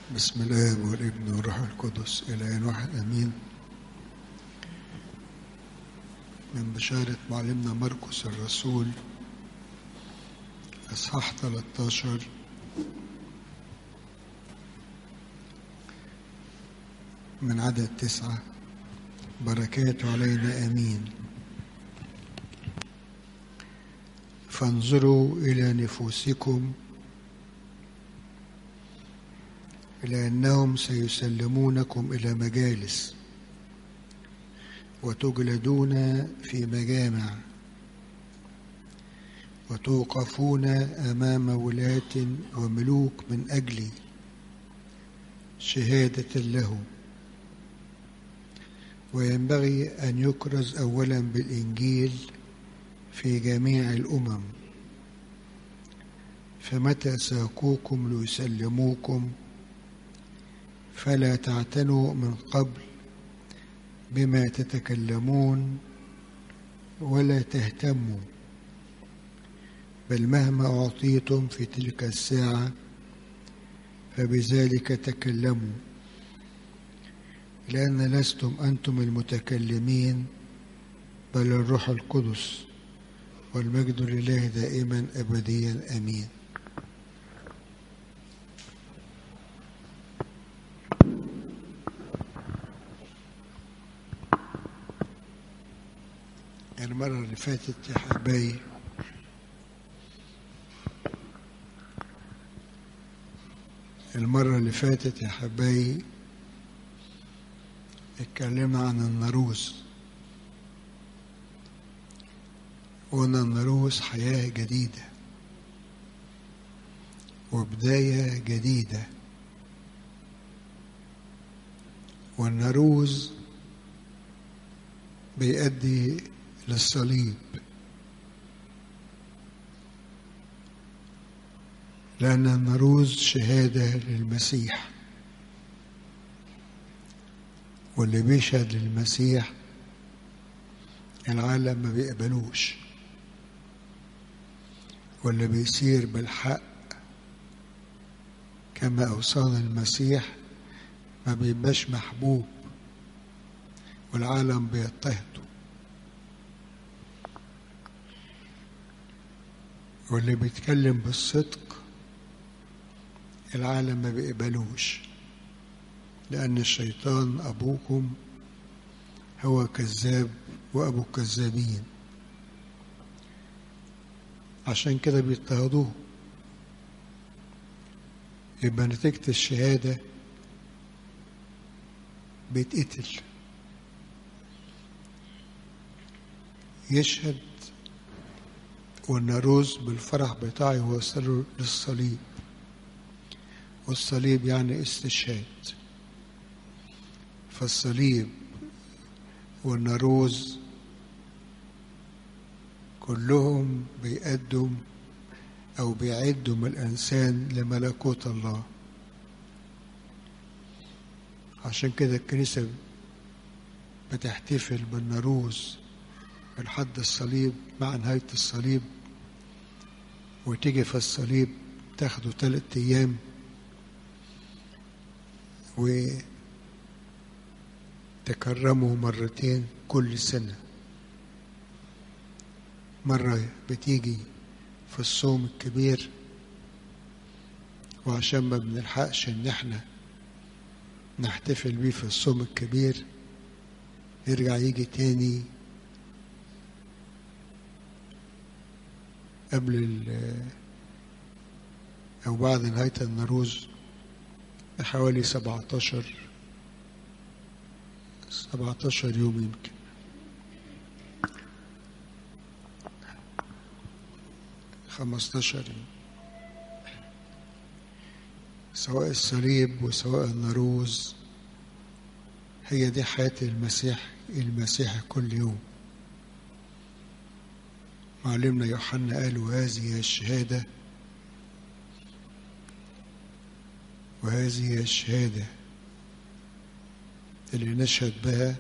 بسم الله والابن والروح القدس إلى واحد أمين من بشارة معلمنا مرقس الرسول إصحاح 13 من عدد تسعة بركاته علينا آمين فانظروا إلى نفوسكم لأنهم سيسلمونكم إلى مجالس وتجلدون في مجامع وتوقفون أمام ولاة وملوك من أجلي شهادة له وينبغي أن يكرز أولا بالإنجيل في جميع الأمم فمتى ساقوكم ليسلموكم فلا تعتنوا من قبل بما تتكلمون ولا تهتموا بل مهما أعطيتم في تلك الساعة فبذلك تكلموا لأن لستم أنتم المتكلمين بل الروح القدس والمجد لله دائما أبديا آمين المرة اللي فاتت يا حبايبي المرة اللي فاتت يا حبايبي اتكلمنا عن النروس وقلنا النروس حياة جديدة وبداية جديدة والنروز بيؤدي للصليب لأن النروز شهادة للمسيح واللي بيشهد للمسيح العالم ما بيقبلوش واللي بيسير بالحق كما أوصانا المسيح ما بيبقاش محبوب والعالم بيضطهده واللي بيتكلم بالصدق العالم ما بيقبلوش لأن الشيطان أبوكم هو كذاب وأبو الكذابين عشان كده بيضطهدوه يبقى نتيجة الشهادة بيتقتل يشهد والناروز بالفرح بتاعه يوصله للصليب والصليب يعني استشهاد فالصليب والناروز كلهم بيقدم أو بيعدوا الإنسان لملكوت الله عشان كده الكنيسة بتحتفل بالناروز من حد الصليب مع نهاية الصليب وتيجي في الصليب تاخده ثلاث أيام وتكرمه مرتين كل سنة مرة بتيجي في الصوم الكبير وعشان ما بنلحقش ان احنا نحتفل بيه في الصوم الكبير يرجع يجي تاني قبل أو بعد نهاية النروز بحوالي 17 17 يوم يمكن خمستاشر يوم سواء الصليب وسواء النروز هي دي حياة المسيح المسيح كل يوم معلمنا يوحنا قال وهذه هي الشهادة وهذه هي الشهادة اللي نشهد بها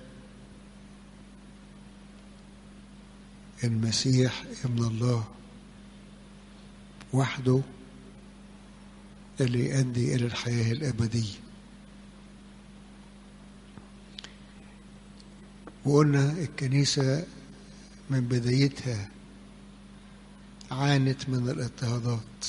المسيح ابن الله وحده اللي يؤدي إلى الحياة الأبدية وقلنا الكنيسة من بدايتها عانت من الاضطهادات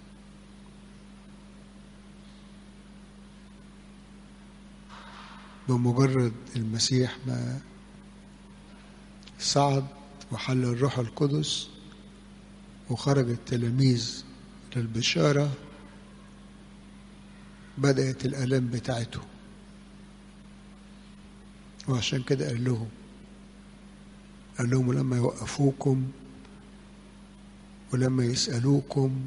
بمجرد المسيح ما صعد وحل الروح القدس وخرج التلاميذ للبشارة بدأت الآلام بتاعته وعشان كده قال لهم قال لهم لما يوقفوكم ولما يسألوكم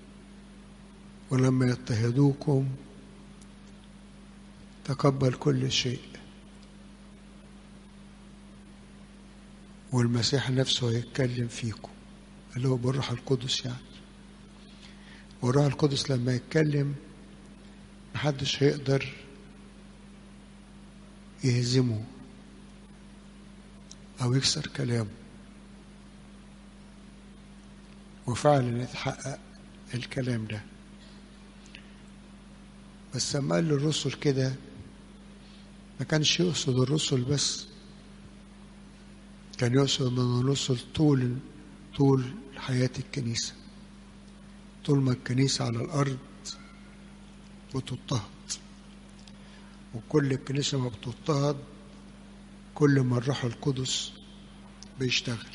ولما يضطهدوكم تقبل كل شيء والمسيح نفسه هيتكلم فيكم اللي هو بالروح القدس يعني والروح القدس لما يتكلم محدش هيقدر يهزمه أو يكسر كلامه وفعلا اتحقق الكلام ده بس لما قال للرسل كده ما كانش يقصد الرسل بس كان يقصد من الرسل طول طول حياة الكنيسة طول ما الكنيسة على الأرض بتضطهد وكل الكنيسة ما بتضطهد كل ما الروح القدس بيشتغل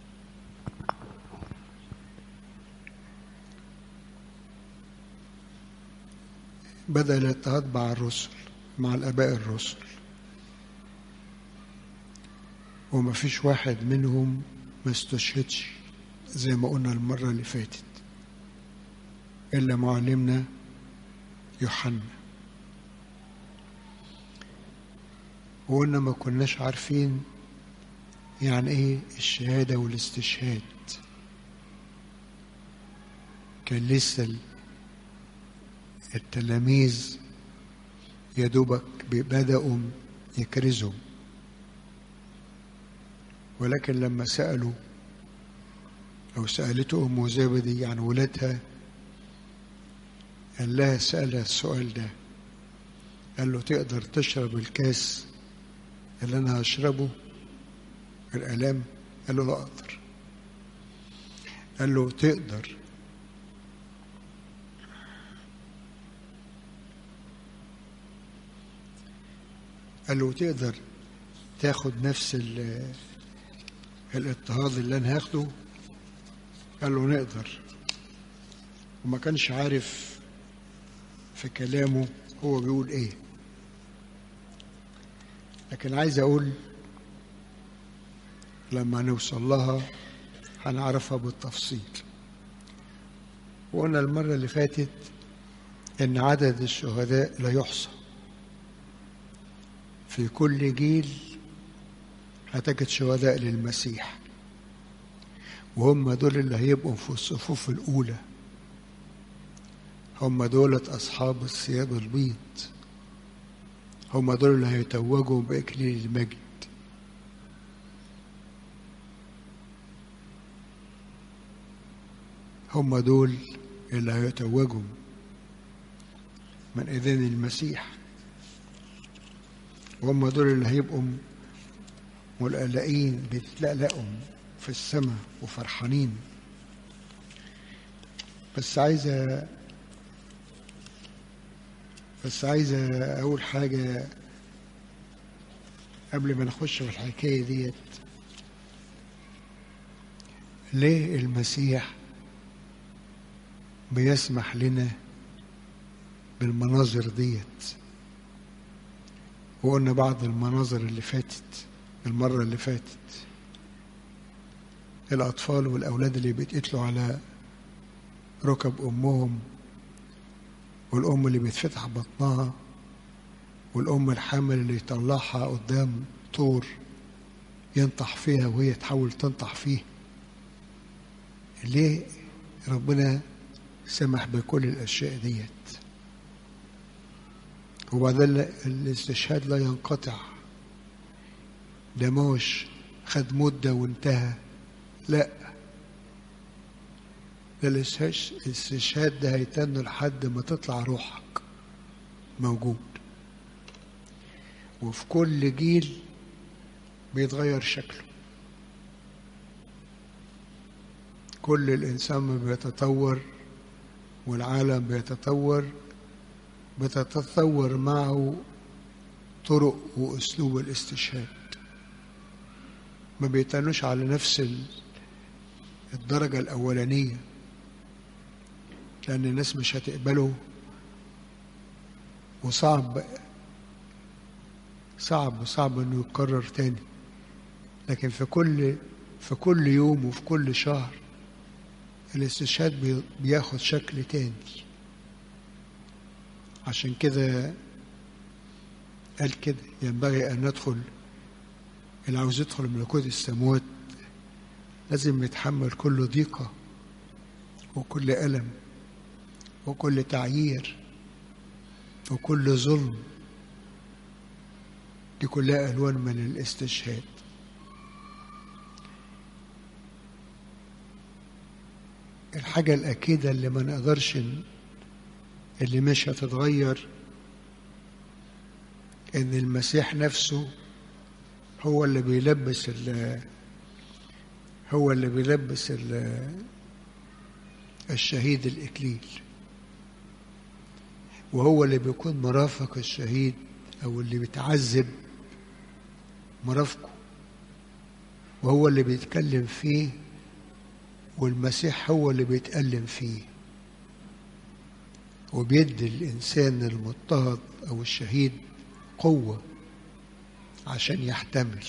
بدأ الاضطهاد مع الرسل مع الآباء الرسل وما فيش واحد منهم ما استشهدش زي ما قلنا المرة اللي فاتت إلا معلمنا يوحنا وقلنا ما كناش عارفين يعني ايه الشهادة والاستشهاد كان لسه التلاميذ يا دوبك بدأوا يكرزوا ولكن لما سألوا أو سألته أم زبدي عن ولادها قال لها سألها السؤال ده قال له تقدر تشرب الكاس اللي أنا هشربه الآلام قال له لا أقدر قال له تقدر قال له تقدر تاخد نفس الاضطهاد اللي انا هاخده قال له نقدر وما كانش عارف في كلامه هو بيقول ايه لكن عايز اقول لما نوصل لها هنعرفها بالتفصيل وقلنا المرة اللي فاتت إن عدد الشهداء لا يحصى في كل جيل هتجد شهداء للمسيح وهم دول اللي هيبقوا في الصفوف الأولى هم دولة أصحاب الثياب البيض هم دول اللي هيتوجوا بإكليل المجد هم دول اللي هيتوجوا من إذن المسيح وهم دول اللي هيبقوا ملقلقين بيتلقلقوا في السماء وفرحانين بس عايزة بس عايزة أقول حاجة قبل ما نخش في الحكاية ديت ليه المسيح بيسمح لنا بالمناظر ديت وقلنا بعض المناظر اللي فاتت المرة اللي فاتت الأطفال والأولاد اللي بيتقتلوا على ركب أمهم والأم اللي بيتفتح بطنها والأم الحامل اللي يطلعها قدام طور ينطح فيها وهي تحاول تنطح فيه ليه ربنا سمح بكل الأشياء ديت وبعدين الاستشهاد لا ينقطع ده موش خد مدة وانتهى لا ده الاستشهاد ده هيتنوا لحد ما تطلع روحك موجود وفي كل جيل بيتغير شكله كل الإنسان ما بيتطور والعالم بيتطور بتتطور معه طرق وأسلوب الاستشهاد ما بيتنوش على نفس الدرجة الأولانية لأن الناس مش هتقبله وصعب صعب صعب انه يتكرر تاني لكن في كل في كل يوم وفي كل شهر الاستشهاد بياخد شكل تاني عشان كده قال كده ينبغي ان ندخل اللي عاوز يدخل ملكوت السماوات لازم يتحمل كل ضيقة وكل ألم وكل تعيير وكل ظلم دي كلها ألوان من الاستشهاد الحاجة الأكيدة اللي ما نقدرش اللي مش هتتغير إن المسيح نفسه هو اللي بيلبس ال هو اللي بيلبس ال الشهيد الإكليل وهو اللي بيكون مرافق الشهيد أو اللي بيتعذب مرافقه وهو اللي بيتكلم فيه والمسيح هو اللي بيتألم فيه وبيدي الإنسان المضطهد أو الشهيد قوة عشان يحتمل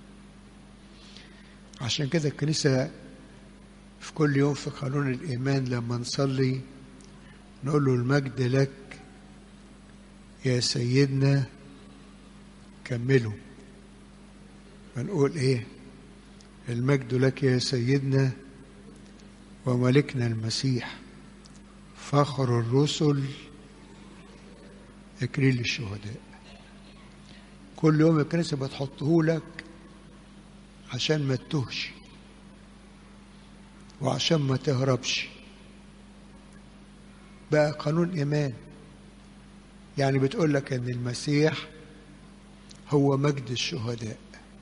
عشان كده الكنيسة في كل يوم في قانون الإيمان لما نصلي نقول له المجد لك يا سيدنا كمله بنقول ايه المجد لك يا سيدنا وملكنا المسيح فخر الرسل اكليل الشهداء كل يوم الكنيسة بتحطه لك عشان ما تتهش وعشان ما تهربش بقى قانون إيمان يعني بتقول لك ان المسيح هو مجد الشهداء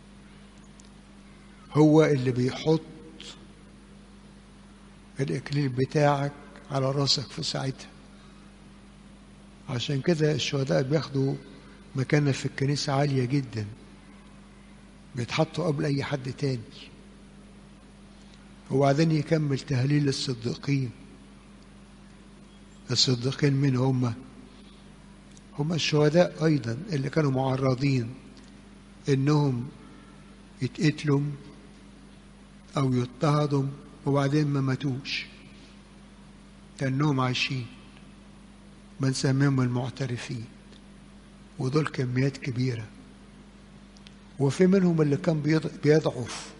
هو اللي بيحط الاكليل بتاعك على راسك في ساعتها عشان كده الشهداء بياخدوا مكانة في الكنيسة عالية جدا بيتحطوا قبل أي حد تاني وبعدين يكمل تهليل الصديقين الصديقين من هم هم الشهداء أيضا اللي كانوا معرضين إنهم يتقتلوا أو يضطهدوا وبعدين ما ماتوش كأنهم عايشين بنسميهم المعترفين ودول كميات كبيرة وفي منهم اللي كان بيضعف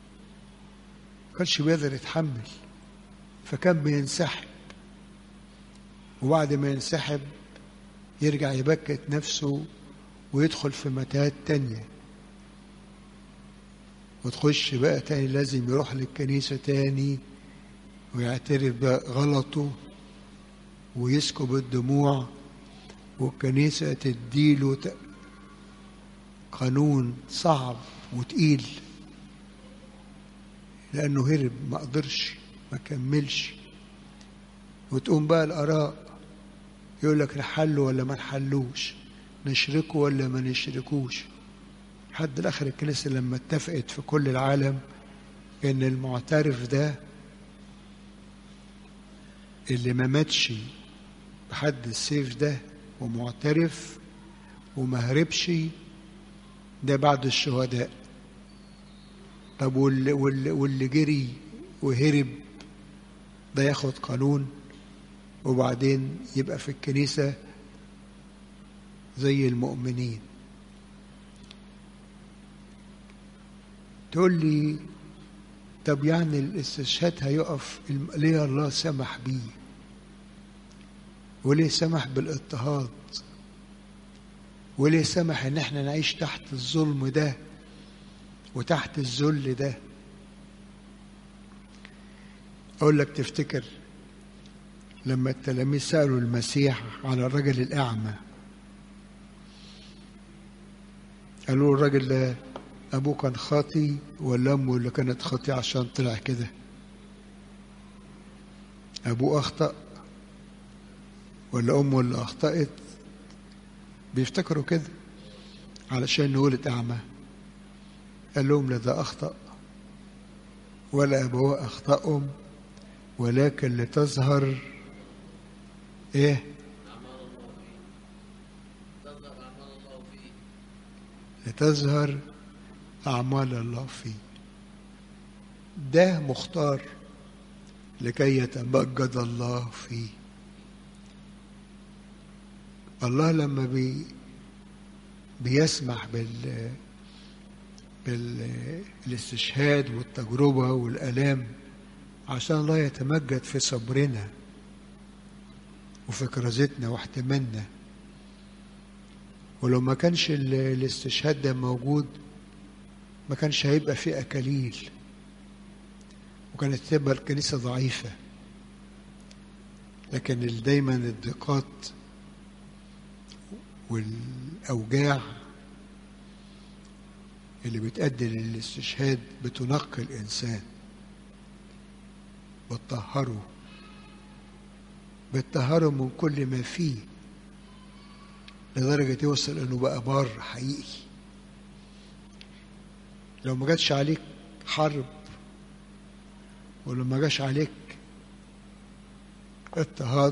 كانش بيقدر يتحمل فكان بينسحب وبعد ما ينسحب يرجع يبكت نفسه ويدخل في متاهات تانية وتخش بقى تاني لازم يروح للكنيسة تاني ويعترف بغلطه ويسكب الدموع والكنيسة تديله قانون صعب وتقيل لأنه هرب ما قدرش ما كملش وتقوم بقى الآراء يقول لك نحله ولا ما نحلوش نشركه ولا ما نشركوش لحد الآخر الكنيسة لما اتفقت في كل العالم إن المعترف ده اللي ما ماتش بحد السيف ده ومعترف وما هربش ده بعد الشهداء طب واللي, واللي, واللي جري وهرب ده ياخد قانون وبعدين يبقى في الكنيسة زي المؤمنين تقول لي طب يعني الاستشهاد هيقف ليه الله سمح بيه وليه سمح بالاضطهاد وليه سمح ان احنا نعيش تحت الظلم ده وتحت الذل ده اقول لك تفتكر لما التلاميذ سألوا المسيح على الرجل الأعمى قالوا له الراجل ده أبوه كان خاطي ولا أمه اللي كانت خاطية عشان طلع كده أبوه أخطأ ولا أمه اللي أخطأت بيفتكروا كده علشان نولد أعمى قال لهم لا ده أخطأ ولا أبوه أخطأهم ولكن لتظهر إيه لتظهر أعمال الله فيه ده مختار لكي يتمجد الله فيه الله لما بي بيسمح بال بالاستشهاد والتجربة والآلام عشان الله يتمجد في صبرنا وفي كرازتنا واحتمالنا ولو ما كانش الاستشهاد ده موجود ما كانش هيبقى فيه أكاليل وكانت تبقى الكنيسة ضعيفة لكن دايما الضيقات والأوجاع اللي بتأدي للاستشهاد بتنقي الإنسان بتطهره بتطهره من كل ما فيه لدرجة يوصل إنه بقى بار حقيقي لو ما جاتش عليك حرب ولو ما جاش عليك اضطهاد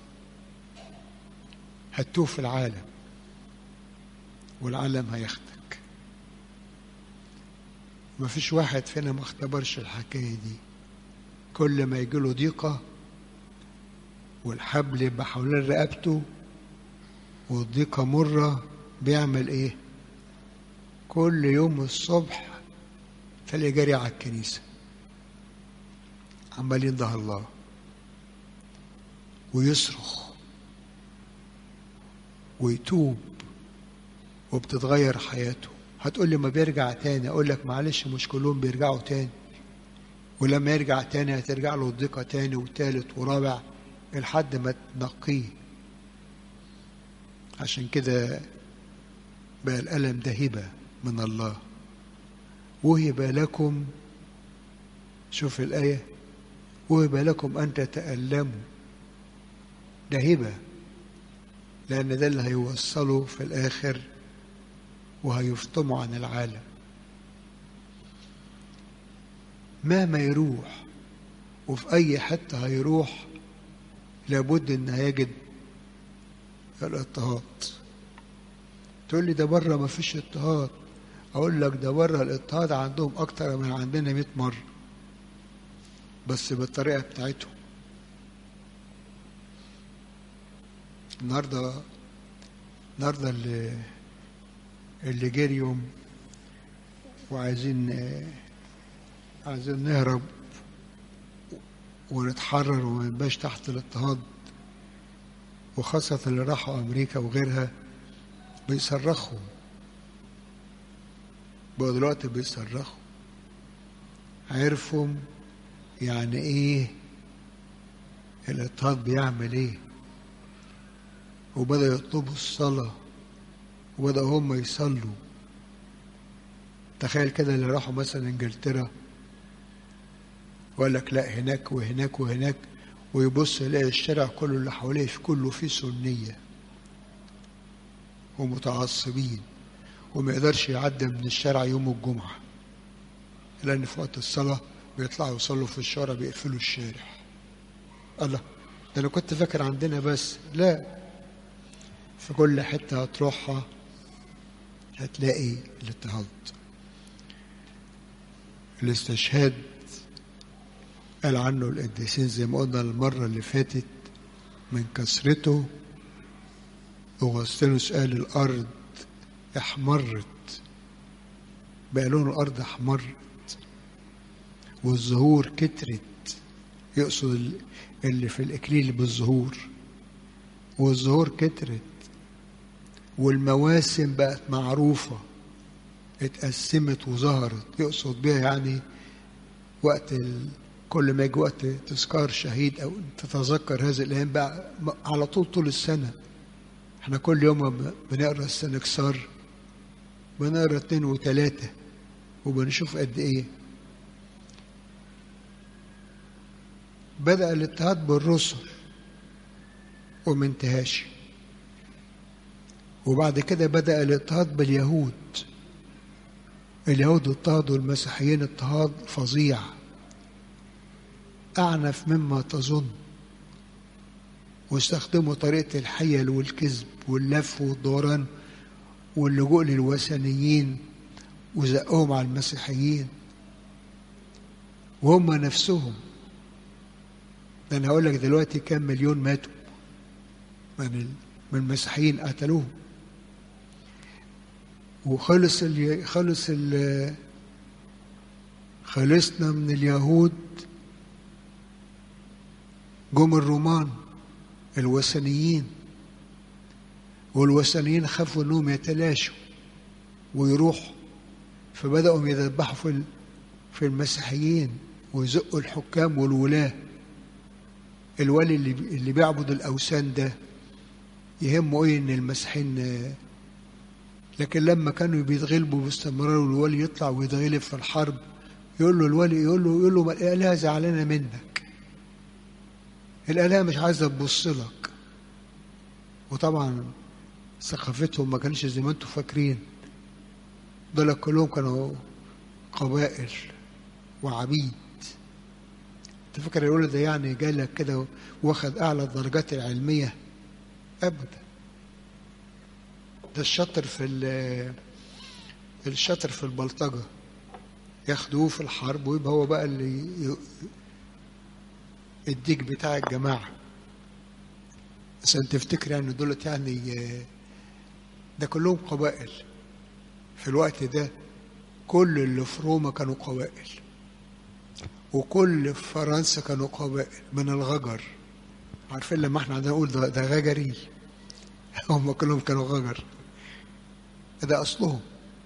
هتوه في العالم والعالم هياخدك ما فيش واحد فينا ما اختبرش الحكاية دي كل ما يجيله ضيقة والحبل يبقى حوالين رقبته والضيقة مرة بيعمل ايه كل يوم الصبح تلاقي جري على الكنيسة عمال ينده الله ويصرخ ويتوب وبتتغير حياته هتقول لي ما بيرجع تاني اقول لك معلش مش كلهم بيرجعوا تاني ولما يرجع تاني هترجع له الضيقة تاني وتالت ورابع لحد ما تنقيه عشان كده بقى الألم ده هبة من الله وهب لكم شوف الآية وهب لكم أن تتألموا ده هبة لأن ده اللي هيوصله في الآخر وهيفطموا عن العالم مهما يروح وفي أي حتة هيروح لابد إن هيجد الاضطهاد تقول لي ده بره ما فيش اضطهاد أقول لك ده بره الاضطهاد عندهم أكتر من عندنا 100 مرة بس بالطريقة بتاعتهم النهارده النهارده اللي اللي جه يوم وعايزين عايزين نهرب ونتحرر وما نبقاش تحت الاضطهاد وخاصة اللي راحوا أمريكا وغيرها بيصرخوا بقوا دلوقتي بيصرخوا عرفوا يعني ايه الاضطهاد بيعمل ايه وبدأ يطلبوا الصلاة وبدأوا هم يصلوا تخيل كده اللي راحوا مثلا انجلترا وقال لك لا هناك وهناك وهناك ويبص يلاقي الشارع كله اللي حواليه في كله فيه سنية ومتعصبين وما يقدرش يعدي من الشارع يوم الجمعة لأن في وقت الصلاة بيطلعوا يصلوا في الشارع بيقفلوا الشارع الله ده أنا كنت فاكر عندنا بس لا في كل حتة هتروحها هتلاقي الاضطهاد الاستشهاد قال عنه القديسين زي ما قلنا المرة اللي فاتت من كثرته أغسطينوس قال الأرض احمرت بقى لون الأرض احمرت والزهور كترت يقصد اللي في الإكليل بالزهور والزهور كترت والمواسم بقت معروفة اتقسمت وظهرت يقصد بها يعني وقت كل ما يجي وقت تذكار شهيد او تتذكر هذه الايام بقى على طول طول السنه احنا كل يوم بنقرا السنكسار بنقرا اتنين وتلاته وبنشوف قد ايه بدأ الاضطهاد بالرسل وما انتهاش وبعد كده بدأ الاضطهاد باليهود اليهود اضطهدوا المسيحيين اضطهاد فظيع أعنف مما تظن واستخدموا طريقة الحيل والكذب واللف والدوران واللجوء للوثنيين وزقهم على المسيحيين وهم نفسهم ده انا هقول لك دلوقتي كام مليون ماتوا من من المسيحيين قتلوهم وخلص ال خلص ال خلصنا من اليهود جم الرومان الوثنيين والوثنيين خافوا انهم يتلاشوا ويروحوا فبدأوا يذبحوا في في المسيحيين ويزقوا الحكام والولاة الولي اللي اللي بيعبد الأوثان ده يهمه ايه ان المسيحيين لكن لما كانوا بيتغلبوا باستمرار والولي يطلع ويتغلب في الحرب يقول له الولي يقول له يقول له الآلهة زعلانة منك الآلهة مش عايزة تبص لك وطبعا ثقافتهم ما كانش زي ما انتم فاكرين دول كلهم كانوا قبائل وعبيد انت فاكر الولد ده يعني جالك كده واخد اعلى الدرجات العلميه ابدا ده الشاطر في الشاطر في البلطجه ياخدوه في الحرب ويبقى هو بقى اللي الديك بتاع الجماعه عشان تفتكر يعني دولت يعني ده كلهم قبائل في الوقت ده كل اللي في روما كانوا قبائل وكل في فرنسا كانوا قبائل من الغجر عارفين لما احنا عندنا نقول ده, ده غجري هم كلهم كانوا غجر ده اصلهم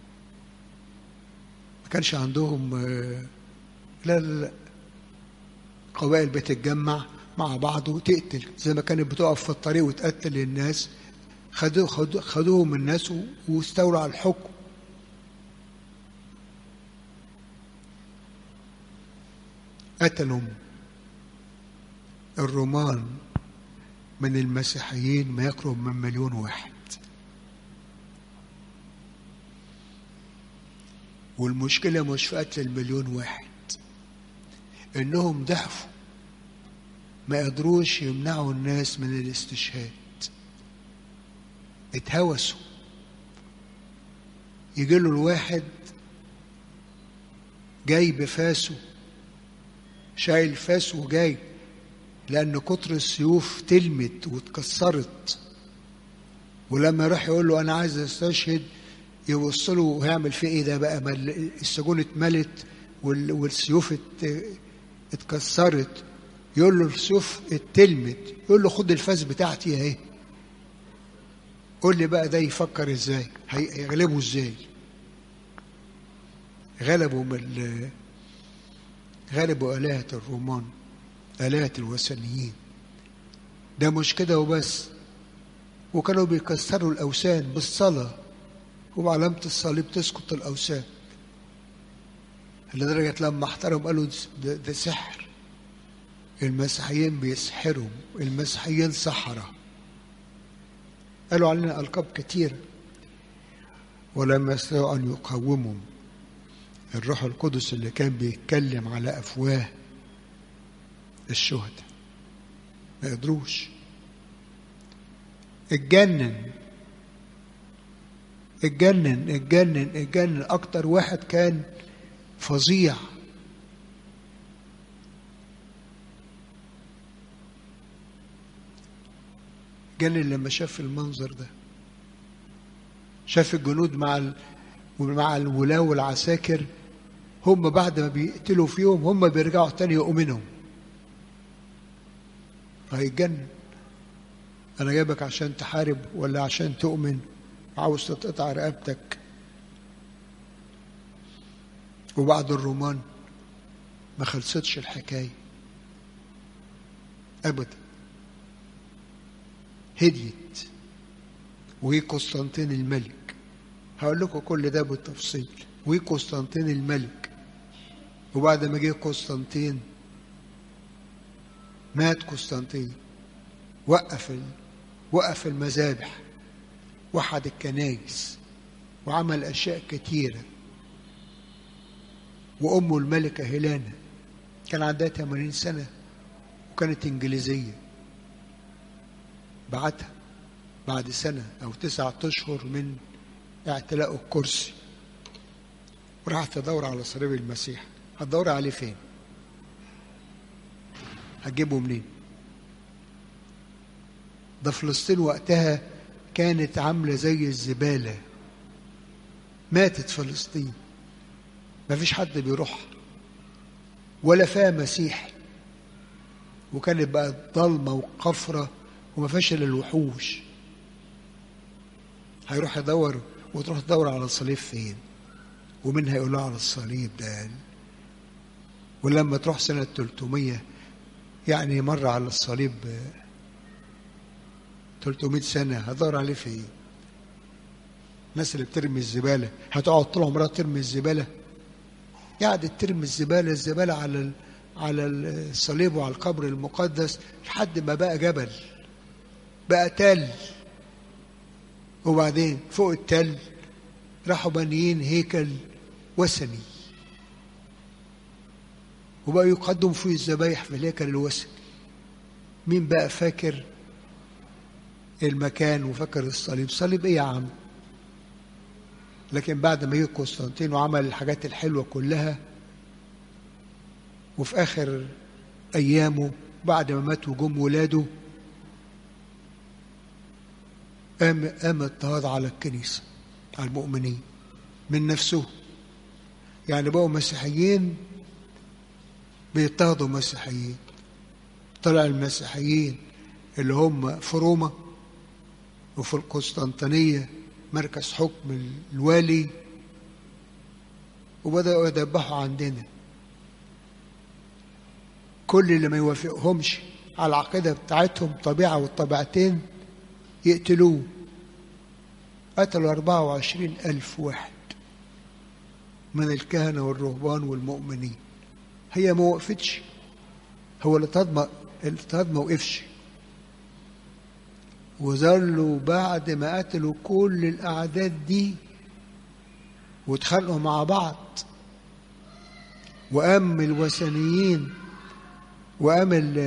ما كانش عندهم لا لا لا قبائل بتتجمع مع بعض وتقتل زي ما كانت بتقف في الطريق وتقتل الناس خدوه خدو خدوهم الناس واستولوا على الحكم قتلوا الرومان من المسيحيين ما يقرب من مليون واحد والمشكلة مش في قتل المليون واحد إنهم ضعفوا ما قدروش يمنعوا الناس من الاستشهاد اتهوسوا يجي له الواحد جاي بفاسه شايل فاس وجاي لأن كتر السيوف تلمت واتكسرت ولما راح يقول له أنا عايز أستشهد يبص له وهيعمل فيه إيه ده بقى ما السجون اتملت والسيوف اتكسرت يقول له السيوف اتلمت يقول له خد الفاس بتاعتي اهي قول لي بقى ده يفكر ازاي هيغلبوا ازاي غلبوا من غلبوا آلهة الرومان آلهة الوثنيين ده مش كده وبس وكانوا بيكسروا الأوثان بالصلاة وبعلامة الصليب تسقط الأوثان لدرجة لما احترم قالوا ده, ده سحر المسيحيين بيسحروا المسيحيين سحرة قالوا علينا ألقاب كتيرة ولم يستطيعوا أن يقاوموا الروح القدس اللي كان بيتكلم على أفواه الشهداء ما يقدروش اتجنن اتجنن اتجنن اتجنن أكتر واحد كان فظيع جنن لما شاف المنظر ده شاف الجنود مع ال... ومع الولاة والعساكر هم بعد ما بيقتلوا فيهم هم بيرجعوا تاني يؤمنهم فهيتجنن أنا جايبك عشان تحارب ولا عشان تؤمن عاوز تتقطع رقبتك وبعد الرومان ما خلصتش الحكاية أبدا هديت وجي قسطنطين الملك هقول لكم كل ده بالتفصيل وجي قسطنطين الملك وبعد ما جه قسطنطين مات قسطنطين وقف ال... وقف المذابح وحد الكنايس وعمل أشياء كتيرة وأمه الملكة هيلانا كان عندها 80 سنة وكانت إنجليزية بعتها بعد سنة أو تسعة أشهر من اعتلاء الكرسي وراحت تدور على صليب المسيح هتدور عليه فين؟ هتجيبه منين؟ ده فلسطين وقتها كانت عاملة زي الزبالة ماتت فلسطين ما فيش حد بيروح ولا فيها مسيح وكانت بقى ضلمة وقفرة وما فيهاش إلا الوحوش هيروح يدور وتروح تدور على الصليب فين ومنها يقول على الصليب ده ولما تروح سنة 300 يعني مر على الصليب 300 سنة هدور عليه فين الناس اللي بترمي الزبالة هتقعد طول عمرها ترمي الزبالة قعدت ترمي الزبالة الزبالة على ال... على الصليب وعلى القبر المقدس لحد ما بقى جبل بقى تل وبعدين فوق التل راحوا بانيين هيكل وثني وبقى يقدم فيه الذبايح في الهيكل الوثني مين بقى فاكر المكان وفاكر الصليب صليب ايه يا عم لكن بعد ما جه قسطنطين وعمل الحاجات الحلوة كلها وفي آخر أيامه بعد ما مات وجم ولاده قام قام اضطهاد على الكنيسة على المؤمنين من نفسه يعني بقوا مسيحيين بيضطهدوا مسيحيين طلع المسيحيين اللي هم في روما وفي القسطنطينية مركز حكم الوالي وبدأوا يذبحوا عندنا كل اللي ما يوافقهمش على العقيدة بتاعتهم طبيعة والطبيعتين يقتلوه قتلوا 24 ألف واحد من الكهنة والرهبان والمؤمنين هي ما وقفتش هو الاضطهاد الاضطهاد ما وقفش وظلوا بعد ما قتلوا كل الأعداد دي واتخانقوا مع بعض وقام الوثنيين وقام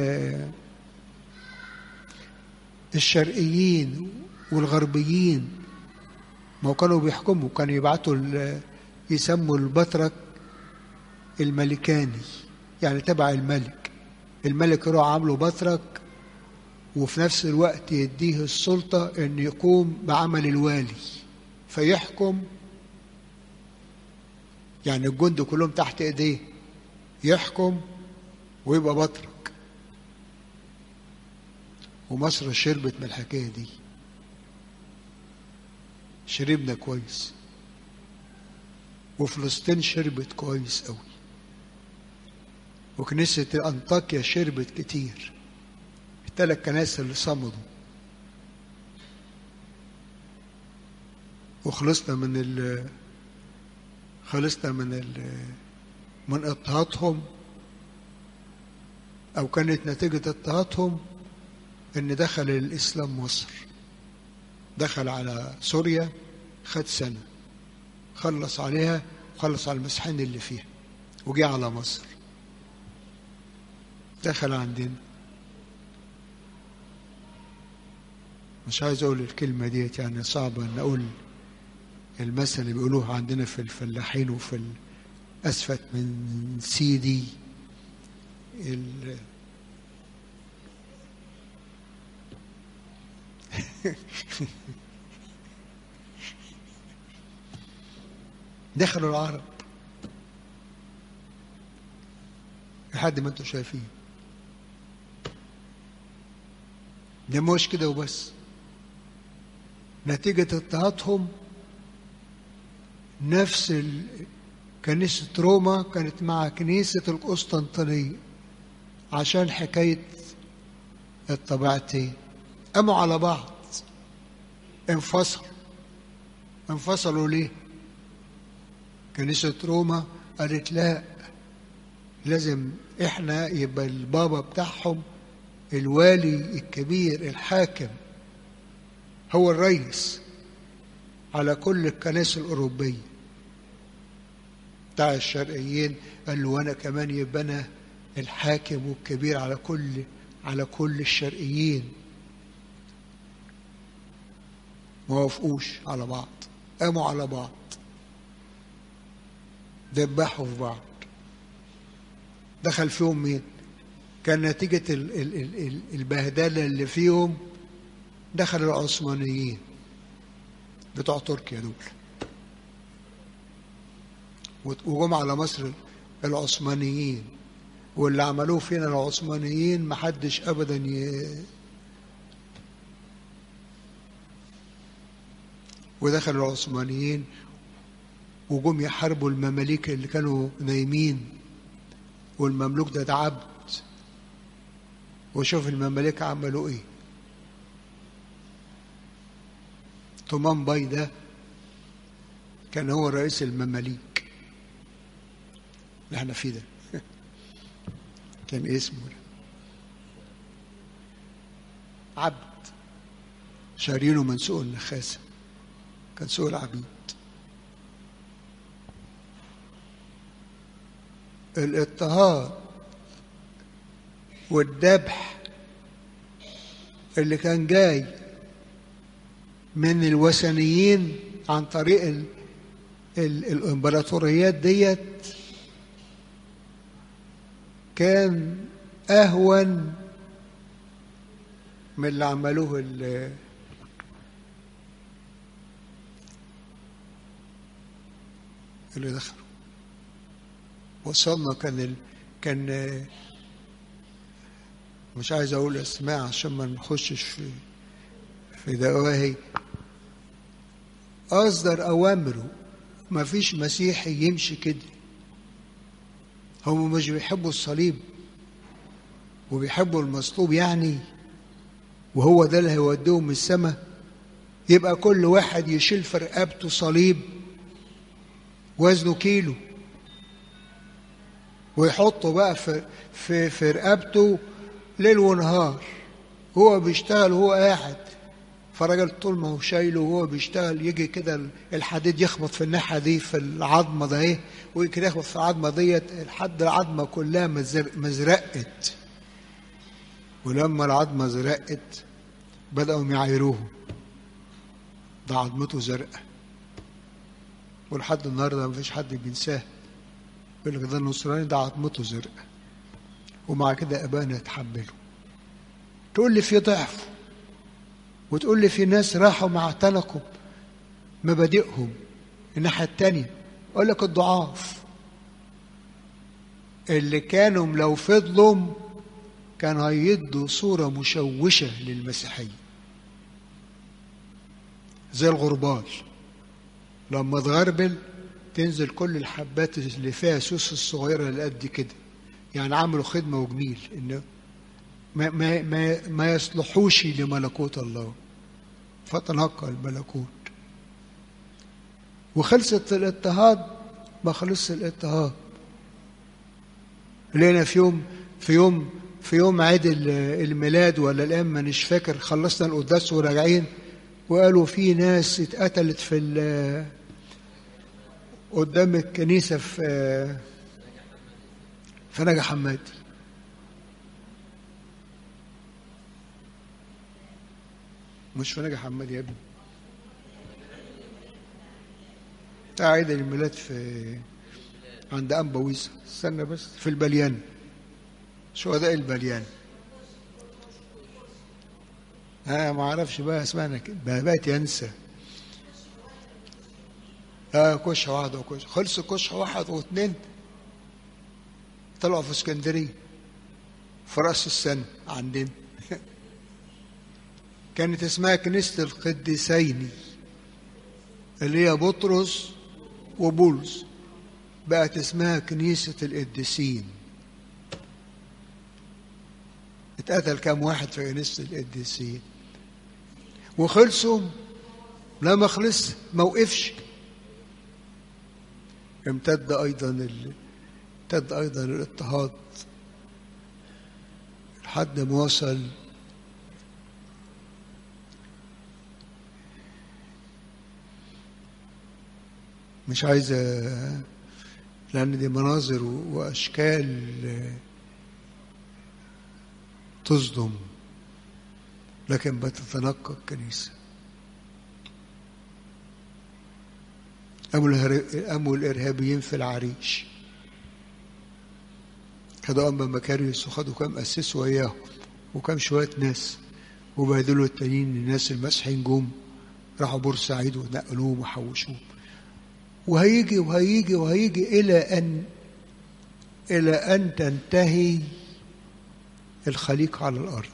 الشرقيين والغربيين ما كانوا بيحكموا كانوا يبعتوا يسموا البطرك الملكاني يعني تبع الملك الملك يروح عامله بطرك وفي نفس الوقت يديه السلطة أن يقوم بعمل الوالي فيحكم يعني الجند كلهم تحت ايديه يحكم ويبقى بطرك ومصر شربت من الحكاية دي شربنا كويس وفلسطين شربت كويس قوي وكنيسة أنطاكيا شربت كتير الثلاث كنائس اللي صمدوا وخلصنا من ال خلصنا من ال من اضطهادهم او كانت نتيجة اضطهادهم ان دخل الاسلام مصر دخل على سوريا خد سنة خلص عليها وخلص على المسيحيين اللي فيها وجي على مصر دخل عندنا مش عايز اقول الكلمة ديت يعني صعبة ان اقول المثل اللي بيقولوه عندنا في الفلاحين وفي اسفت من سيدي ال دخلوا العرب لحد ما انتم شايفين ده مش كده وبس نتيجة اضطهادهم نفس كنيسة روما كانت مع كنيسة القسطنطينية عشان حكاية الطبيعتين قاموا على بعض انفصلوا انفصلوا ليه؟ كنيسة روما قالت لا لازم احنا يبقى البابا بتاعهم الوالي الكبير الحاكم هو الرئيس على كل الكنائس الأوروبية بتاع الشرقيين قال له وأنا كمان يبقى أنا الحاكم والكبير على كل على كل الشرقيين ما وافقوش على بعض قاموا على بعض دبحوا في بعض دخل فيهم مين كان نتيجة ال ال ال البهدلة اللي فيهم دخل العثمانيين بتوع تركيا دول وجم على مصر العثمانيين واللي عملوه فينا العثمانيين محدش ابدا ي... ودخل العثمانيين وجم يحاربوا المماليك اللي كانوا نايمين والمملوك ده, ده عبد وشوف المماليك عملوا ايه طمان باي ده كان هو رئيس المماليك اللي احنا فيه ده كان اسمه ده عبد شارينه من سوق النخاسة كان سوق العبيد الاضطهاد والذبح اللي كان جاي من الوثنيين عن طريق ال ال الامبراطوريات ديت كان اهون من اللي عملوه اللي دخلوا وصلنا كان ال... كان مش عايز اقول اسماء عشان ما نخشش في في دواهي اصدر اوامره ما فيش مسيحي يمشي كده هم مش بيحبوا الصليب وبيحبوا المصلوب يعني وهو ده اللي هيوديهم السماء يبقى كل واحد يشيل في رقبته صليب وزنه كيلو ويحطه بقى في في في رقبته ليل ونهار هو بيشتغل وهو قاعد فالراجل طول ما هو شايله وهو بيشتغل يجي كده الحديد يخبط في الناحيه دي في العظمه ده ايه ويجي يخبط في العظمه ديت لحد العظمه كلها مزرقت ولما العظمه زرقت بداوا يعايروه ده عظمته زرقاء ولحد النهارده ما فيش حد بينساه يقول لك ده النصراني ده عظمته زرقاء ومع كده ابانا يتحملوا تقول لي في ضعف وتقول لي في ناس راحوا مع اعتنقوا مبادئهم الناحيه التانيه اقول لك الضعاف اللي كانوا لو فضلوا كان هيدوا صورة مشوشة للمسيحية زي الغربال لما تغربل تنزل كل الحبات اللي فيها سوس الصغيرة اللي قد كده يعني عملوا خدمة وجميل إنه ما, ما, ما, ما يصلحوش لملكوت الله فتنقى الملكوت وخلصت الاضطهاد ما خلصش الاضطهاد لقينا في يوم في يوم في يوم عيد الميلاد ولا الأيام مانيش فاكر خلصنا القداس وراجعين وقالوا في ناس اتقتلت في قدام الكنيسة في في نجا حمادي مش في نجا حمادي يا ابني بتاع عيد الميلاد في عند أنبا ويسا استنى بس في البليان شهداء البليان انا ما اعرفش بقى اسمعنا بقيت ينسى اه كشة واحدة وكشة خلصوا كشة واحد واثنين طلعوا في اسكندرية في رأس السنة عندنا كانت اسمها كنيسة القديسين اللي هي بطرس وبولس بقت اسمها كنيسة القديسين اتقتل كام واحد في كنيسة القديسين وخلصوا لا ما خلص ما وقفش امتد ايضا ال... امتد ايضا الاضطهاد لحد ما وصل مش عايز لان دي مناظر واشكال تصدم لكن بتتنقى الكنيسه قاموا الارهابيين في العريش خدوا أما مكاريوس وخدوا كام أسس وياهم وكام شوية ناس وبهدلوا التانيين الناس المسيحيين جم راحوا بورسعيد ونقلوهم وحوشوهم وهيجي وهيجي وهيجي إلى أن إلى أن تنتهي الخليقة على الأرض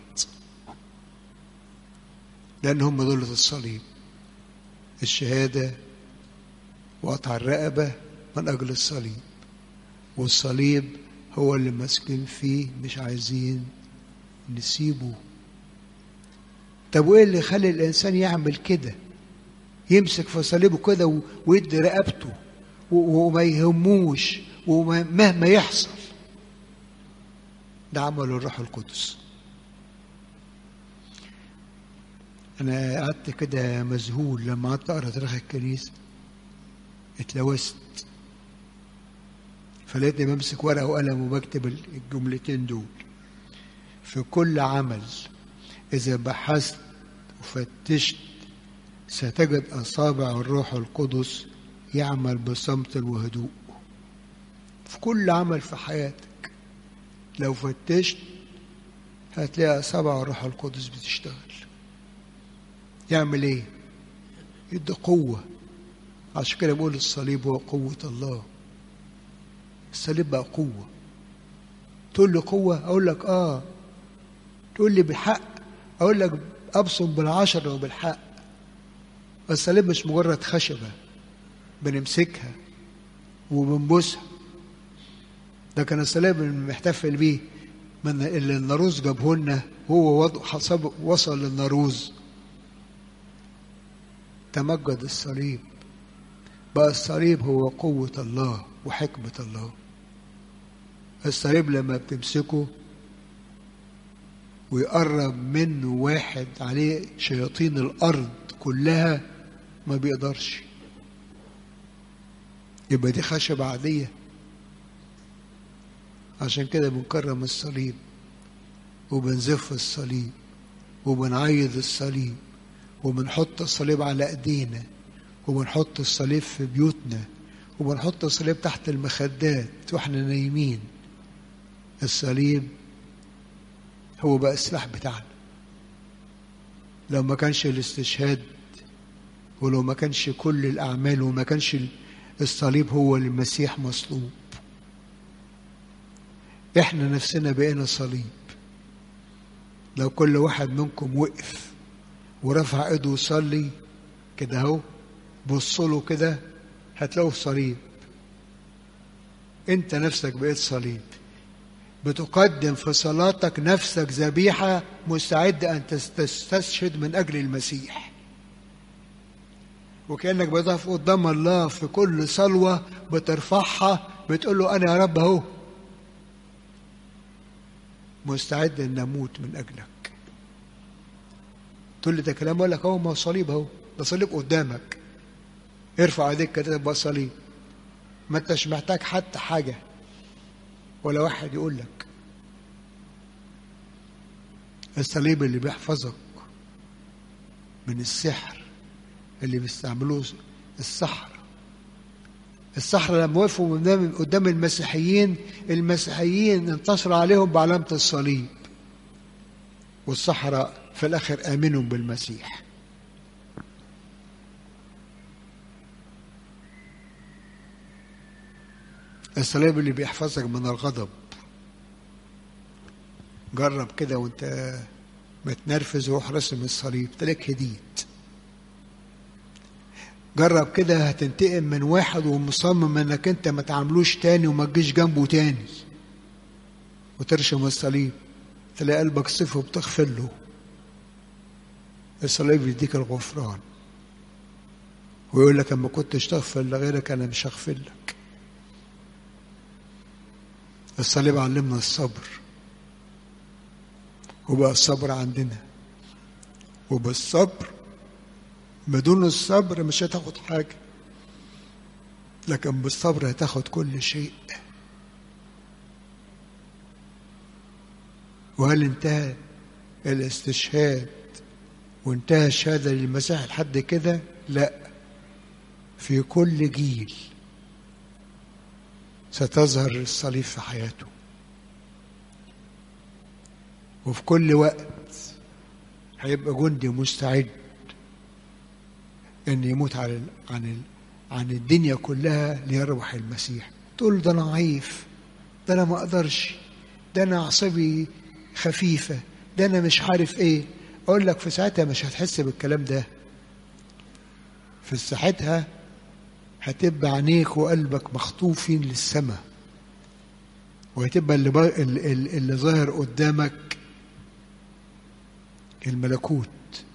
لأن هم دول الصليب الشهادة وقطع الرقبة من أجل الصليب والصليب هو اللي ماسكين فيه مش عايزين نسيبه طب وايه اللي يخلي الانسان يعمل كده يمسك في صليبه كده ويدي رقبته وما يهموش ومهما يحصل ده عمل الروح القدس انا قعدت كده مذهول لما قعدت اقرا تاريخ الكنيسه اتلوثت فلقيتني بمسك ورقه وقلم وبكتب الجملتين دول في كل عمل اذا بحثت وفتشت ستجد اصابع الروح القدس يعمل بصمت وهدوء في كل عمل في حياتك لو فتشت هتلاقي اصابع الروح القدس بتشتغل يعمل ايه يدي قوه عشان كده بقول الصليب هو قوة الله الصليب بقى قوة تقول لي قوة أقول لك آه تقول لي بحق أقول لك أبصم بالعشرة وبالحق الصليب مش مجرد خشبة بنمسكها وبنبوسها ده كان الصليب اللي بنحتفل بيه من اللي الناروز جابه لنا هو حسب وصل للناروز تمجد الصليب بقى الصليب هو قوة الله وحكمة الله الصليب لما بتمسكه ويقرب منه واحد عليه شياطين الأرض كلها ما بيقدرش يبقى دي خشبة عادية عشان كده بنكرم الصليب وبنزف الصليب وبنعيد الصليب وبنحط الصليب على ايدينا وبنحط الصليب في بيوتنا وبنحط الصليب تحت المخدات واحنا نايمين الصليب هو بقى السلاح بتاعنا لو ما كانش الاستشهاد ولو ما كانش كل الأعمال وما كانش الصليب هو المسيح مصلوب احنا نفسنا بقينا صليب لو كل واحد منكم وقف ورفع ايده وصلي كده اهو بصوا له كده هتلاقوه صليب انت نفسك بقيت صليب بتقدم في صلاتك نفسك ذبيحة مستعد أن تستشهد من أجل المسيح وكأنك بتقف قدام الله في كل صلوة بترفعها بتقول له أنا يا رب أهو مستعد أن أموت من أجلك تقول لي ده كلام أقول لك أهو ما هو صليب أهو ده صليب قدامك ارفع ايديك كده تبقى صليب ما انتش محتاج حتى حاجة ولا واحد يقول لك الصليب اللي بيحفظك من السحر اللي بيستعملوه السحرة السحرة لما وقفوا قدام قدام المسيحيين المسيحيين انتصر عليهم بعلامة الصليب والسحرة في الآخر آمنوا بالمسيح الصليب اللي بيحفظك من الغضب جرب كده وانت متنرفز وروح رسم الصليب تلاقيك هديت جرب كده هتنتقم من واحد ومصمم انك انت ما تعاملوش تاني وما تجيش جنبه تاني وترشم الصليب تلاقي قلبك صفر وبتغفر له الصليب يديك الغفران ويقول لك اما كنتش تغفر لغيرك انا مش هغفر لك الصليب علمنا الصبر وبقى الصبر عندنا وبالصبر بدون الصبر مش هتاخد حاجة لكن بالصبر هتاخد كل شيء وهل انتهى الاستشهاد وانتهى الشهادة للمسيح لحد كده؟ لا في كل جيل ستظهر الصليب في حياته وفي كل وقت هيبقى جندي مستعد ان يموت عن ال عن ال عن الدنيا كلها ليربح المسيح تقول ده انا ضعيف ده انا ما اقدرش ده انا اعصابي خفيفه ده انا مش عارف ايه اقول لك في ساعتها مش هتحس بالكلام ده في ساعتها هتبقى عينيك وقلبك مخطوفين للسماء وهتبقى اللي, با... اللي, اللي ظاهر قدامك الملكوت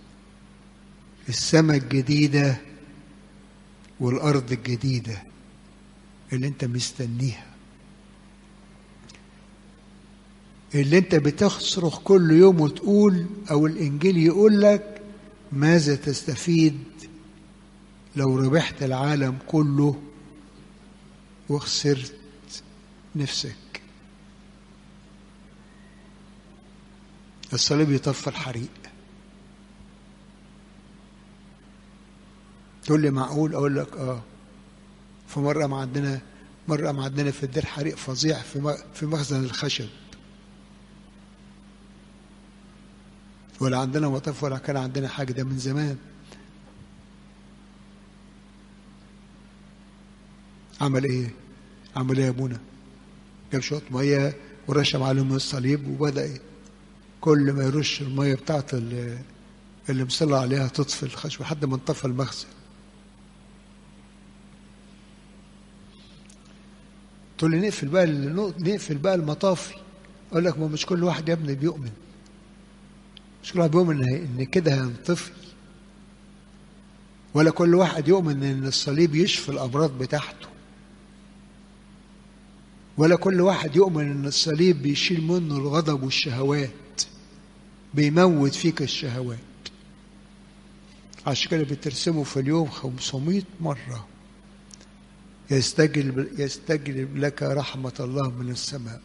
السماء الجديدة والأرض الجديدة اللي أنت مستنيها اللي أنت بتصرخ كل يوم وتقول أو الإنجيل يقول لك ماذا تستفيد لو ربحت العالم كله وخسرت نفسك الصليب يطفي الحريق تقول لي معقول اقول لك اه في مره ما عندنا مره ما عندنا في الدير حريق فظيع في في مخزن الخشب ولا عندنا مطاف ولا كان عندنا حاجه ده من زمان عمل ايه عمل ايه يا ابونا جاب شويه ميه ورشم عليهم الصليب وبدا ايه كل ما يرش الميه بتاعت اللي, اللي مصلى عليها تطفي الخشب لحد ما انطفى المخزن تقول لي نقفل بقى نقفل بقى المطافي اقول لك ما مش كل واحد يا ابني بيؤمن مش كل واحد بيؤمن ان كده هينطفي ولا كل واحد يؤمن ان الصليب يشفي الامراض بتاعته ولا كل واحد يؤمن ان الصليب بيشيل منه الغضب والشهوات بيموت فيك الشهوات عشان كده بترسمه في اليوم 500 مرة يستجلب يستجلب لك رحمة الله من السماء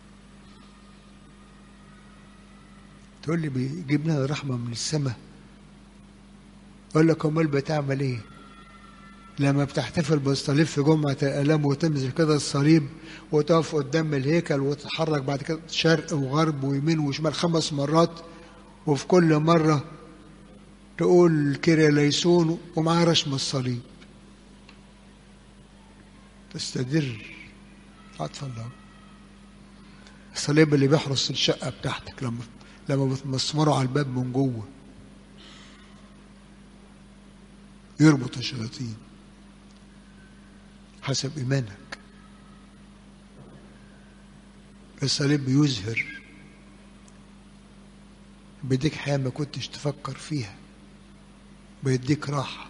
تقول لي بيجيب لنا رحمة من السماء أقول لك أمال بتعمل إيه؟ لما بتحتفل بالصليب في جمعة الآلام وتمسك كده الصليب وتقف قدام الهيكل وتتحرك بعد كده شرق وغرب ويمين وشمال خمس مرات وفي كل مرة تقول كيريا ليسون ومعاه رشم الصليب تستدر عطف الله الصليب اللي بيحرس الشقة بتاعتك لما لما بتمسمره على الباب من جوه يربط الشياطين حسب إيمانك الصليب بيزهر بيديك حياة ما كنتش تفكر فيها بيديك راحة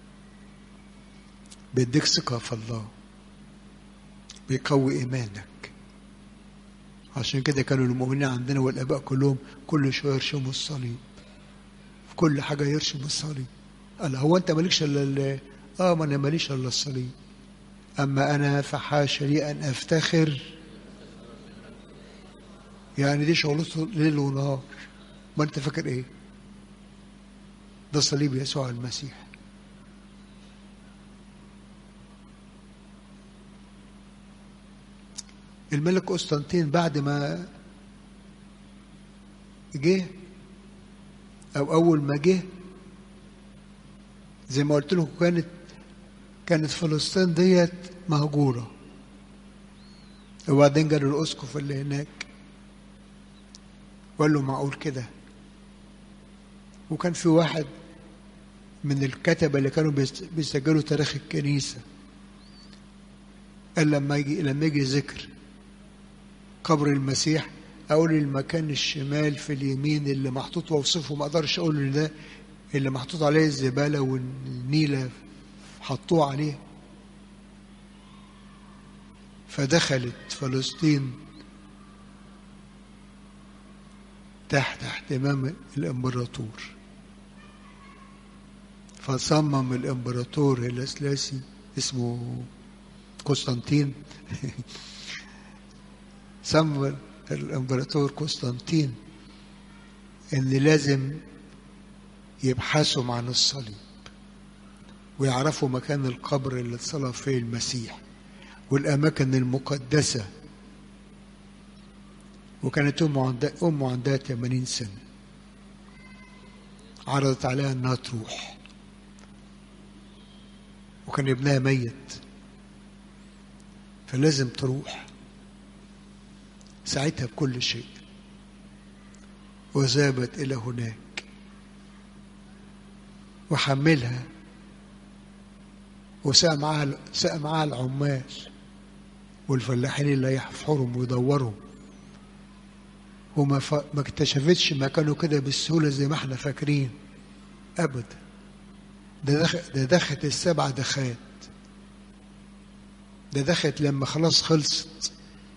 بيديك ثقة في الله بيقوي إيمانك عشان كده كانوا المؤمنين عندنا والآباء كلهم كل شوية يرشموا الصليب في كل حاجة يرشم الصليب قال هو أنت مالكش إلا آه ما أنا ماليش إلا الصليب أما أنا فحاش لي أن أفتخر يعني دي شغلته ليل ونهار ما أنت فاكر إيه ده صليب يسوع المسيح الملك قسطنطين بعد ما جه او اول ما جه زي ما قلت لكم كانت كانت فلسطين ديت مهجوره وبعدين جاله الاسقف اللي هناك وقال له معقول كده وكان في واحد من الكتبة اللي كانوا بيسجلوا تاريخ الكنيسة قال لما يجي لما يجي ذكر قبر المسيح اقول المكان الشمال في اليمين اللي محطوط واوصفه ما اقدرش اقول ان ده اللي محطوط عليه الزباله والنيله حطوه عليه فدخلت فلسطين تحت اهتمام الامبراطور فصمم الامبراطور الاسلاسي اسمه قسطنطين صمم الامبراطور قسطنطين ان لازم يبحثوا عن الصليب ويعرفوا مكان القبر اللي اتصلب فيه المسيح والاماكن المقدسه وكانت امه عندها امه عندها 80 سنه عرضت عليها انها تروح وكان ابنها ميت فلازم تروح ساعتها بكل شيء وذهبت إلى هناك وحملها وساء معاها ساء معاها العمال والفلاحين اللي يحفرهم ويدورهم وما ف... ما اكتشفتش مكانه كده بالسهولة زي ما احنا فاكرين أبدا ده دخل ده دخلت السبع دخات ده دخلت لما خلاص خلصت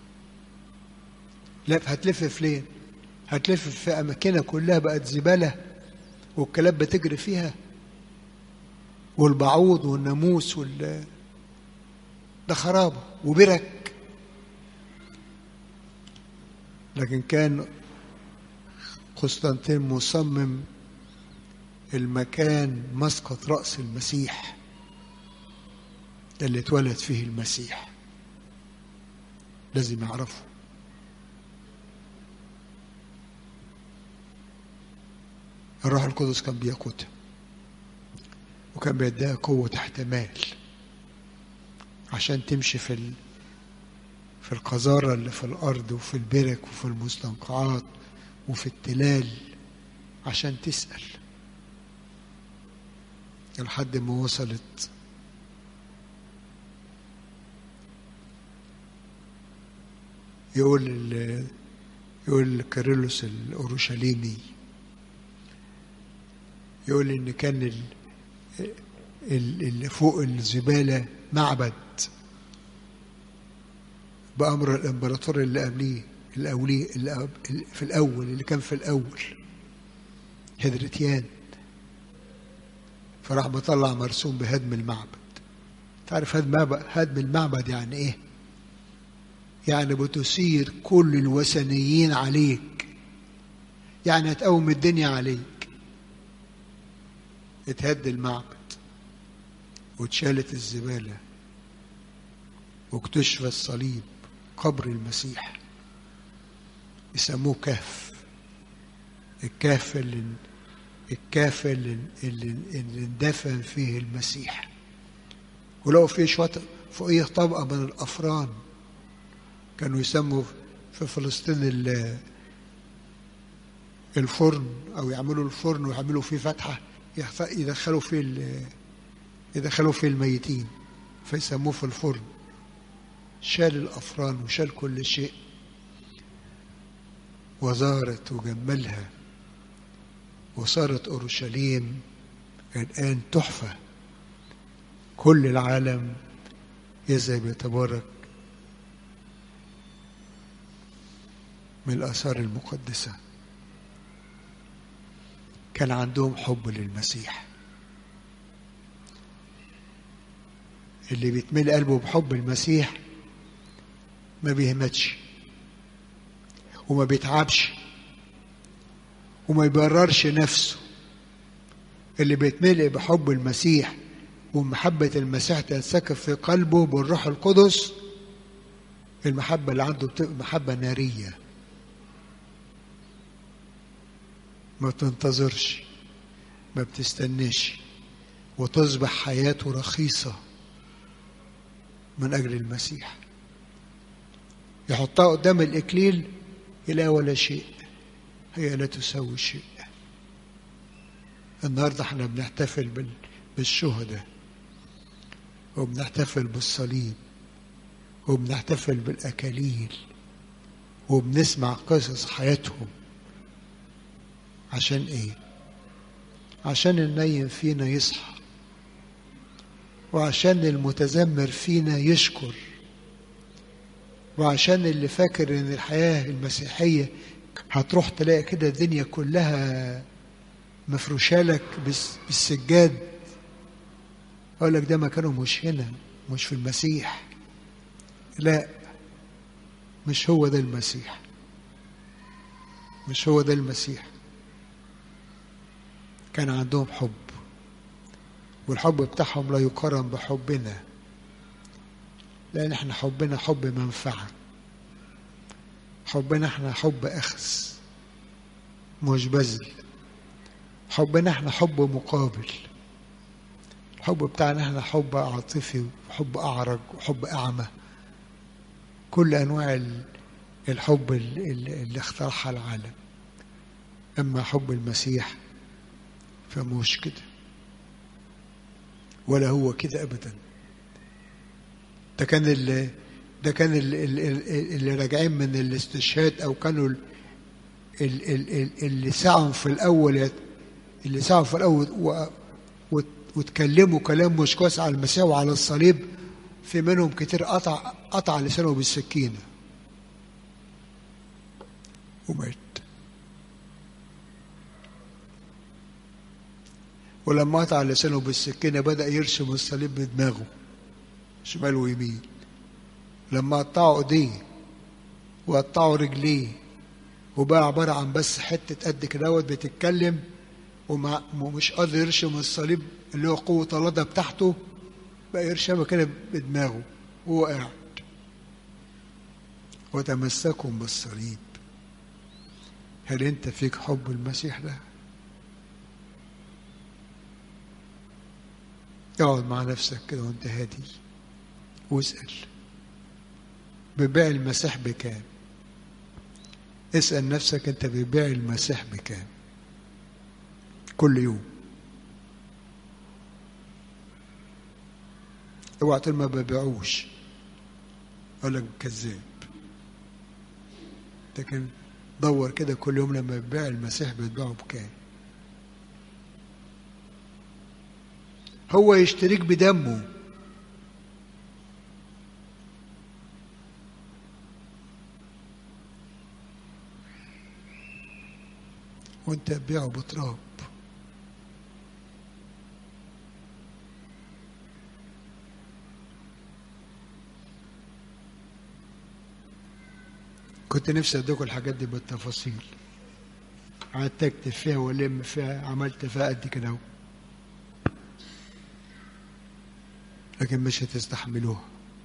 لا هتلف فين هتلف في أماكنها كلها بقت زبالة والكلاب بتجري فيها والبعوض والناموس وال ده خرابة وبرك لكن كان قسطنطين مصمم المكان مسقط رأس المسيح اللي اتولد فيه المسيح لازم يعرفه الروح القدس كان بيقودها وكان بيديها قوة احتمال عشان تمشي في ال... في القذارة اللي في الأرض وفي البرك وفي المستنقعات وفي التلال عشان تسأل لحد ما وصلت يقول ال... يقول كاريلوس الأورشليمي يقول إن كان ال... اللي فوق الزبالة معبد بأمر الإمبراطور اللي قبليه الأولي اللي في الأول اللي كان في الأول هدرتيان فراح مطلع مرسوم بهدم المعبد تعرف هدم هدم المعبد يعني ايه يعني بتثير كل الوثنيين عليك يعني هتقوم الدنيا عليك اتهد المعبد واتشالت الزبالة واكتشف الصليب قبر المسيح يسموه كهف الكهف اللي الكهف اللي, اللي, اللي اندفن فيه المسيح ولقوا فيه شوية فوقيه طبقة من الأفران كانوا يسموا في فلسطين الفرن أو يعملوا الفرن ويعملوا فيه فتحة يدخلوا فيه يدخلوا فيه الميتين فيسموه في الفرن شال الأفران وشال كل شيء وزارت وجملها وصارت أورشليم الآن تحفة كل العالم يذهب يتبارك من الآثار المقدسة كان عندهم حب للمسيح اللي بيتملي قلبه بحب المسيح ما بيهمتش وما بيتعبش وما يبررش نفسه اللي بيتملئ بحب المسيح ومحبة المسيح تنسكب في قلبه بالروح القدس المحبة اللي عنده بتبقى محبة نارية ما بتنتظرش ما بتستناش وتصبح حياته رخيصة من أجل المسيح يحطها قدام الإكليل يلاقي ولا شيء هي لا تساوي شيء النهارده احنا بنحتفل بال... بالشهداء وبنحتفل بالصليب وبنحتفل بالأكاليل وبنسمع قصص حياتهم عشان ايه عشان النايم فينا يصحى وعشان المتذمر فينا يشكر وعشان اللي فاكر ان الحياة المسيحية هتروح تلاقي كده الدنيا كلها مفروشالك بالسجاد اقول لك ده مكانه مش هنا مش في المسيح لا مش هو ده المسيح مش هو ده المسيح كان عندهم حب والحب بتاعهم لا يقارن بحبنا لأن احنا حبنا حب منفعة حبنا احنا حب أخذ مش بذل حبنا احنا حب مقابل الحب بتاعنا احنا حب عاطفي وحب أعرج وحب أعمى كل أنواع الحب اللي اخترعها العالم أما حب المسيح فمش كده ولا هو كده أبدا ده كان اللي ده كان اللي, اللي راجعين من الاستشهاد أو كانوا اللي سعوا في الأول اللي سعوا في الأول واتكلموا كلام مش كويس على المسيح وعلى الصليب في منهم كتير قطع قطع لسانه بالسكينة ومات ولما قطع لسانه بالسكينة بدأ يرسم الصليب بدماغه شمال ويمين لما قطعوا ايديه وقطعوا رجليه وبقى عبارة عن بس حتة قد كده بتتكلم ومش قادر يرسم الصليب اللي هو قوة اللدى بتاعته بقى يرشمها كده بدماغه وهو قاعد وتمسكوا بالصليب هل انت فيك حب المسيح ده اقعد مع نفسك كده وانت هادي واسأل ببيع المسيح بكام اسأل نفسك انت ببيع المسيح بكام كل يوم اوعى تقول ما ببيعوش اقول لك كذاب لكن دور كده كل يوم لما بتبيع المسيح بتبيعه بكام هو يشتريك بدمه وانت تبيعه بتراب كنت نفسي ادوكم الحاجات دي بالتفاصيل قعدت اكتب فيها والم فيها عملت فيها قد كده اهو لكن مش هتستحملوها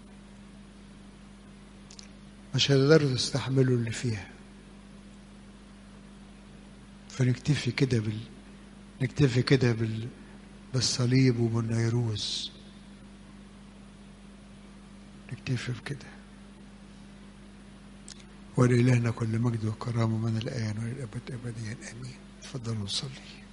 مش هتقدروا تستحملوا اللي فيها فنكتفي كده بال نكتفي كده بال بالصليب وبالنيروز نكتفي بكده ولإلهنا كل مجد وكرامة من الآن وللأبد أبديا آمين تفضلوا نصلي